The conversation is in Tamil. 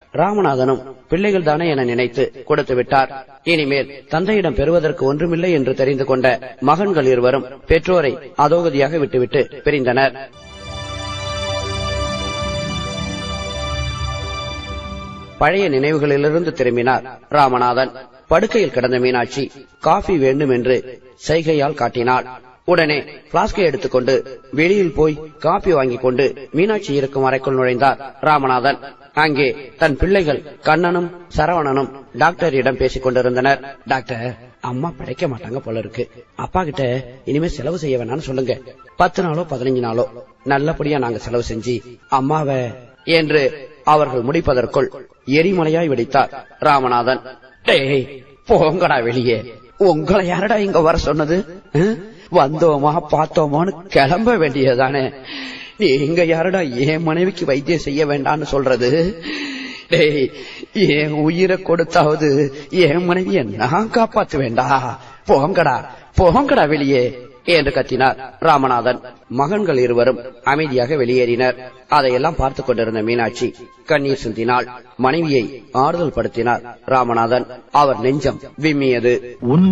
ராமநாதனும் பிள்ளைகள் தானே என நினைத்து கொடுத்து விட்டார் இனிமேல் தந்தையிடம் பெறுவதற்கு ஒன்றுமில்லை என்று தெரிந்து கொண்ட மகன்கள் இருவரும் பெற்றோரை அதோகதியாக விட்டுவிட்டு பிரிந்தனர் பழைய நினைவுகளிலிருந்து திரும்பினார் ராமநாதன் படுக்கையில் கிடந்த மீனாட்சி காஃபி வேண்டும் என்று செய்கையால் காட்டினாள் உடனே பிளாஸ்கை எடுத்துக்கொண்டு வெளியில் போய் காபி வாங்கிக் கொண்டு மீனாட்சி இருக்கும் அறைக்குள் நுழைந்தார் ராமநாதன் அங்கே தன் பிள்ளைகள் கண்ணனும் சரவணனும் டாக்டரிடம் பேசிக் கொண்டிருந்தனர் டாக்டர் அம்மா பிழைக்க மாட்டாங்க போல இருக்கு அப்பா கிட்ட இனிமே செலவு செய்ய வேணாம்னு சொல்லுங்க பத்து நாளோ பதினஞ்சு நாளோ நல்லபடியா நாங்க செலவு செஞ்சு அம்மாவை என்று அவர்கள் முடிப்பதற்குள் எரிமலையாய் வெடித்தார் ராமநாதன் டேய் போங்கடா வெளியே உங்களை யாரடா இங்க வர சொன்னது அஹ்? வந்தோமா பார்த்தோமான்னு கிளம்ப வேண்டியதானே நீங்க யாரடா என் மனைவிக்கு வைத்தியம் செய்ய வேண்டாம்னு சொல்றது டேய் என் உயிரை கொடுத்தாவது என் மனைவியை நான் காப்பாத்து வேண்டா போங்கடா போங்கடா வெளியே என்று கத்தினார் ராமநாதன் மகன்கள் இருவரும் அமைதியாக வெளியேறினர் அதையெல்லாம் பார்த்துக் கொண்டிருந்த மீனாட்சி கண்ணீர் சிந்தினாள் மனைவியை ஆறுதல் படுத்தினார் ராமநாதன் அவர் நெஞ்சம் விம்மியது உன்